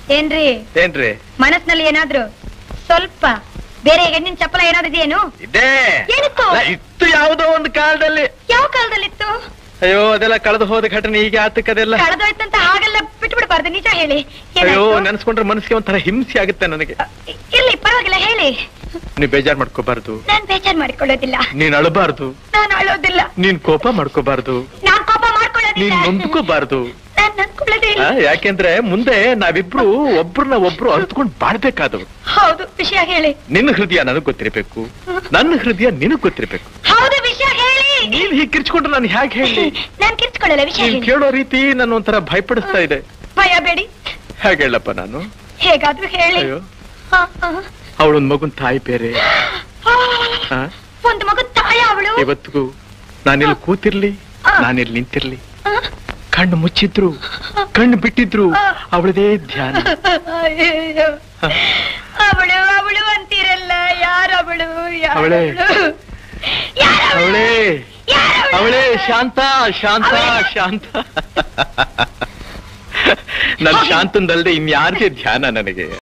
ಏನ್ರಿ ಏನ್ರಿ ಮನಸ್ನಲ್ಲಿ ಏನಾದ್ರು ಸ್ವಲ್ಪ ಬೇರೆ ಹೆಣ್ಣಿನ ಚಪ್ಪಲ ಏನಾದ್ರು ಇದೆಯೇನು ಇದೇ ಏನಿತ್ತು? ಅಲ್ಲ, ಇತ್ತು ಯಾವುದೋ ಒಂದು ಕಾಲದಲ್ಲಿ ಯಾವ ಕಾಲದಲ್ಲಿತ್ತು ಅಯ್ಯೋ ಅದೆಲ್ಲ ಕಳೆದು ಹೋದ ಘಟನೆ ಈಗ ಆತಕ್ಕದೆಲ್ಲ ಕಳೆದೋಯ್ತಂತ ಹಾಗೆಲ್ಲ ಬಿಟ್ಬಿಡ್ಬಾರ್ದು ನಿಜ ಹೇಳಿ ಅಯ್ಯೋ ಏನಾಯ್ತು? ನೆನ್ಸ್ಕೊಂಡ್ರೆ ಮನಸ್ಸಿಗೆ ಒಂಥರ ಹಿಂಸೆ ಆಗುತ್ತೆ ನನಗೆ ಇ- ಇರ್ಲಿ ಪರವಾಗಿಲ್ಲ ಹೇಳಿ ನೀನ್ ಬೇಜಾರ್ ಮಾಡ್ಕೋಬಾರ್ದು ನಾನ್ ಬೇಜಾರ್ ಮಾಡಿಕೊಳ್ಳೋದಿಲ್ಲ ನೀನ್ ಅಳಬಾರ್ದು ನಾನು ಅಳೋದಿಲ್ಲ ನೀನ್ ಕೋಪ ಮಾಡ್ಕೋಬಾರ್ದು ನಾನ್ ಕೋಪ ನೀನ್ ಮಾಡ್ಕೊಳ್ಳೋದಿಲ್ಲ ನೊಂದ್ಕೋಬಾರ್ದು ನಾನ್ ನನ್ಕೊಳ್ಳೋದೇ ಆ, ಇಲ್ಲ ಯಾಕೆಂದ್ರೆ ಮುಂದೆ ನಾವಿಬ್ರು ಒಬ್ರನ್ನ ಒಬ್ರು ಅರ್ತ್ಕೊಂಡ್ ಬಾಳ್ಬೇಕಾದವು ಹೌದು ವಿಷಯ ಹೇಳಿ ನಿನ್ನ ಹೃದಯ ನನಗ್ ಗೊತ್ತಿರ್ಬೇಕು ನನ್ನ ಹೃದಯ ನಿನಗ್ ಗೊತ್ತಿರ್ಬೇಕು ಹೌದು ವಿಷಯ ಹೇಳಿ ನೀನ್ ಹೀಗ್ ಕಿರ್ಚ್ಕೊಂಡ್ರೆ ನಾನು ಹೇಗೆ ಹೇಳಿ ನಾನ್ ಕಿರ್ಚ್ಕೊಳ್ಳಲ್ಲ ವಿಷಯ ನೀನ್ ಹೇಳಿ ಕೇಳೋ ರೀತಿ ನನ್ನ ಒಂಥರ ಭಯಪಡಿಸ್ತಾ ಇದೆ ಭಯ ಬೇಡಿ ಹೇಗೆ ಹೇಳಪ್ಪ ನಾನು ಹೇಗಾದ್ರೂ ಹೇಳಿ ಅಯ್ಯೋ ಆ, ಆ. ಅವಳೊಂದ್ ಮಗುನ್ ತಾಯಿ ಬೇರೆ ಆ, ಆ, ಒಂದು ಮಗು ತಾಯ ಅವಳು ಇವತ್ತಿಗೂ ನಾನಿಲ್ಲಿ ಕೂತಿರ್ಲಿ ನಾನಿಲ್ಲಿ ನಿಂತಿರ್ಲಿ ಕಣ್ಣು ಮುಚ್ಚಿದ್ರು ಕಣ್ಣು ಬಿಟ್ಟಿದ್ರು ಅವಳದೇ ಧ್ಯಾನ ಅಯ್ಯಯ್ಯೋ. ಹ. ಅವಳು ಅವಳು ಅಂತೀರಲ್ಲ ಯಾರವಳು ಅವಳೇ. ಯಾರವಳು ಯಾರವಳು? ಅವಳೇ ಯಾರವಳು? ಅವಳೇ ಶಾಂತ ಶಾಂತ ಅವಳೇ. ಶಾಂತ ನನ್ ಶಾಂತಂದಲ್ದೆ ಇನ್ಯಾರ್ದೇ ಧ್ಯಾನ ನನಗೆ